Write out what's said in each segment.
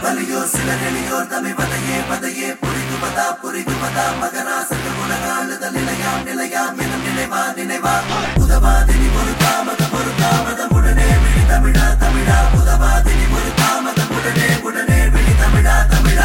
வலியோ சிலர் எளியோர் தமிழ் பதையே பதையே புரிகுவதா புரிகுவதா மகராசங்க உலகாளுதல் நிலையாம் நிலையாம் எனும் நினைவா நினைவா உதவாதினி ஒரு தாமதம் ஒரு தாமதம் உடனே விழி தமிழா தமிழா உதவாதினி ஒரு தாமதம் உடனே உடனே விழி தமிழா தமிழா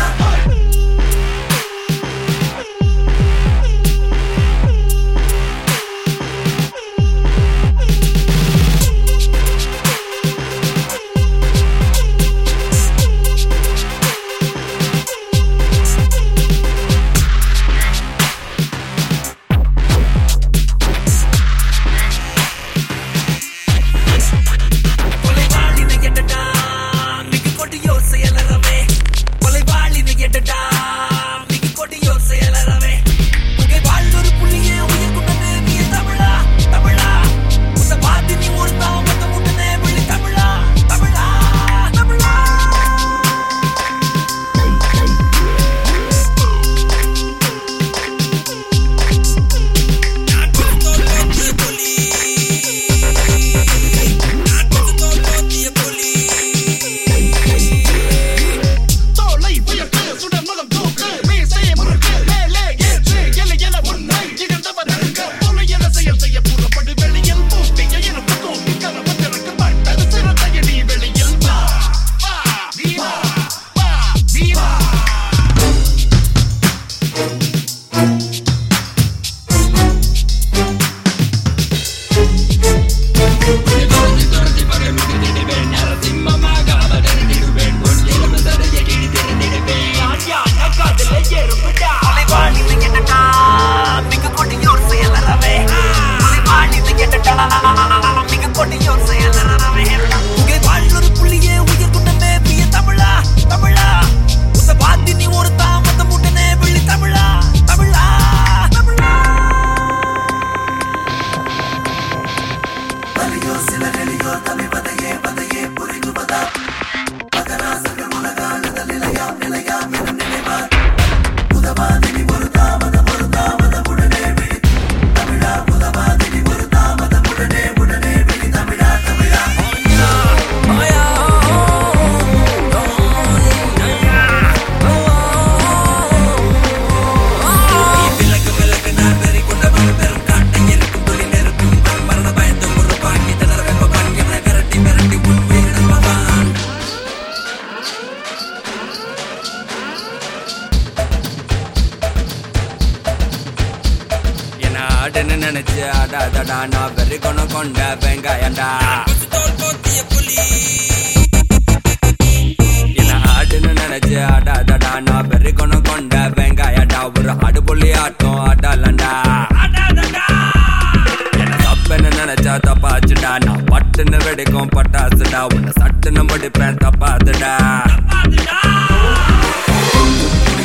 கொலைவாளினை எட்டடா மிகு கொடியோ செயலறவே கொலைவாளினை எட்டடா மிகு கொடியோ செயலறவே உகை வாழ்ந்தொரு புள்ளியே உயிர் குண்டனே நீ தமிழா தமிழா உந்த பாத்தி நீ ஒரு தாமத முட்டனே விழி தமிழா தமிழா தமிழா நான் கொடுத்தோல் போத்திய புலி நான் கொடுத்தோல் போத்திய புலி தோலை உயர்த்து சுடர் முகம் தூக்கு மீசையை முறுக்கு மேலே ஏற்று எலை என உன்னை இகழ்ந்தவர் அழுங்க போல என செயல் செய்ய புறப்படு வெளியில் பூட்டிய எனக்கு தூக்கி கரப்பட்டிருக்கு பட்டது சிறந்த நீ வெளியில் வா வா வீரா வா வீரா கொலைவாளினை எட்டடா மிகு கொடியோர் செயலறவே கொலைவாளினை எட்டடா மிகு கொடியோர் செயலறவே உகை வாழ்ந்தொரு புள்ளியே உயிர் குண்டமே பிய தமிழா தமிழா உந்த பாத்தி நீ ஒரு தாமதம் உடனே விழி தமிழா தமிழா தமிழா வலியோ சிலர் எளியோர் தமிழ் பதையே பதையே புரிகுவதா மகராசங்க உலகாளுதல் நிலையாம் நிலையாம் எனும் நினைவா உதவாதினி ஒரு தாமதம் ஒரு தாமதம் உடனே விழி தமிழா உதவாதினி ஒரு தாமதம் உடனே உடனே விழி தமிழா தமிழா விலகு விலகு நான் வெறி கொண்ட பெரும் காட்டை இருக்கும் துளி நெருக்கும் மரண பயந்து ஒரு பாங்கி தளர வெப்பவான் என்னை விரட்டி விரட்டி உன் உயிரிழப்பவான் என்ன ஆடுன்னு நினைச்சு ஆடாதடா நான் வெறி கொண்டு கொண்ட வெங்காயண்டா என்ன ஆடுன்னு நினைச்சு ஆடாதடா நான் வெறி கொண்டு கொண்ட வெங்காயண்டா ஒரு ஆடு புள்ளி ஆட்டம் ஆடாலண்டா என்ன தப்புன்னு நினைச்சா தப்பாச்சுடா நான் பட்டுன்னு வெடிக்கும் பட்டாசுடா உன்னை சட்டுன்னு முடிப்பேன் தப்பாதுடா